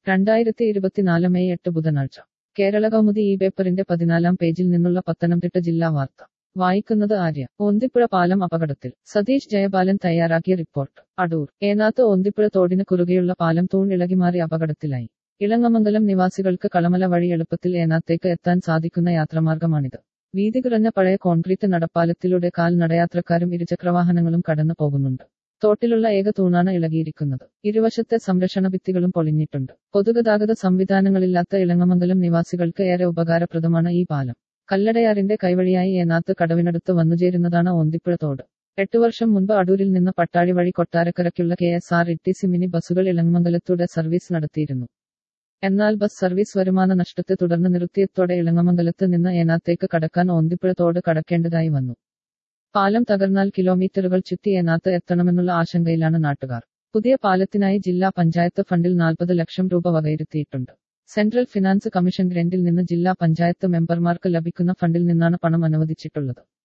രണ്ടായിരത്തി ഇരുപത്തിനാല് മെയ് എട്ട് ബുധനാഴ്ച കേരള കൗമുദി ഈ പേപ്പറിന്റെ പതിനാലാം പേജിൽ നിന്നുള്ള പത്തനംതിട്ട ജില്ലാ വാർത്ത വായിക്കുന്നത് ആര്യ ഓന്തിപ്പുഴ പാലം അപകടത്തിൽ സതീഷ് ജയപാലൻ തയ്യാറാക്കിയ റിപ്പോർട്ട് അടൂർ ഏനാത്ത് ഓന്തിപ്പുഴ തോടിന് കുറുകെയുള്ള പാലം തൂൺ ഇളകിമാറി അപകടത്തിലായി ഇളങ്ങമംഗലം നിവാസികൾക്ക് കളമല വഴി എളുപ്പത്തിൽ ഏനാത്തേക്ക് എത്താൻ സാധിക്കുന്ന യാത്രമാർഗമാണിത് വീതി കുറഞ്ഞ പഴയ കോൺക്രീറ്റ് നടപ്പാലത്തിലൂടെ കാൽ നടയാത്രക്കാരും ഇരുചക്രവാഹനങ്ങളും കടന്നു പോകുന്നുണ്ട് തോട്ടിലുള്ള ഏക തൂണാണ് ഇളകിയിരിക്കുന്നത് ഇരുവശത്തെ സംരക്ഷണ ഭിത്തികളും പൊളിഞ്ഞിട്ടുണ്ട് പൊതുഗതാഗത സംവിധാനങ്ങളില്ലാത്ത ഇളങ്ങമംഗലം നിവാസികൾക്ക് ഏറെ ഉപകാരപ്രദമാണ് ഈ പാലം കല്ലടയാറിന്റെ കൈവഴിയായി ഏനാത്ത് കടവിനടുത്ത് വന്നുചേരുന്നതാണ് ഓന്തിപ്പുഴ തോട് എട്ടു വർഷം മുൻപ് അടൂരിൽ നിന്ന് പട്ടാഴി വഴി കൊട്ടാരക്കരയ്ക്കുള്ള K S R T C mini മിനി ബസ്സുകൾ ഇളങ്ങമംഗലത്തൂടെ സർവീസ് നടത്തിയിരുന്നു എന്നാൽ ബസ് സർവീസ് വരുമാന നഷ്ടത്തെ തുടർന്ന് നിർത്തിയതോടെ ഇളങ്ങമംഗലത്ത് നിന്ന് ഏനാത്തേക്ക് കടക്കാൻ ഓന്തിപ്പുഴ തോട് കടക്കേണ്ടതായി വന്നു പാലം തകർന്നാൽ കിലോമീറ്ററുകൾ ചുറ്റി ഏനാത്ത് എത്തണമെന്നുള്ള ആശങ്കയിലാണ് നാട്ടുകാർ പുതിയ പാലത്തിനായി ജില്ലാ പഞ്ചായത്ത് ഫണ്ടിൽ നാൽപ്പത് ലക്ഷം രൂപ വകയിരുത്തിയിട്ടുണ്ട് സെൻട്രൽ ഫിനാൻസ് കമ്മീഷൻ ഗ്രന്റിൽ നിന്ന് ജില്ലാ പഞ്ചായത്ത് മെമ്പർമാർക്ക് ലഭിക്കുന്ന ഫണ്ടിൽ നിന്നാണ് പണം അനുവദിച്ചിട്ടുള്ളത്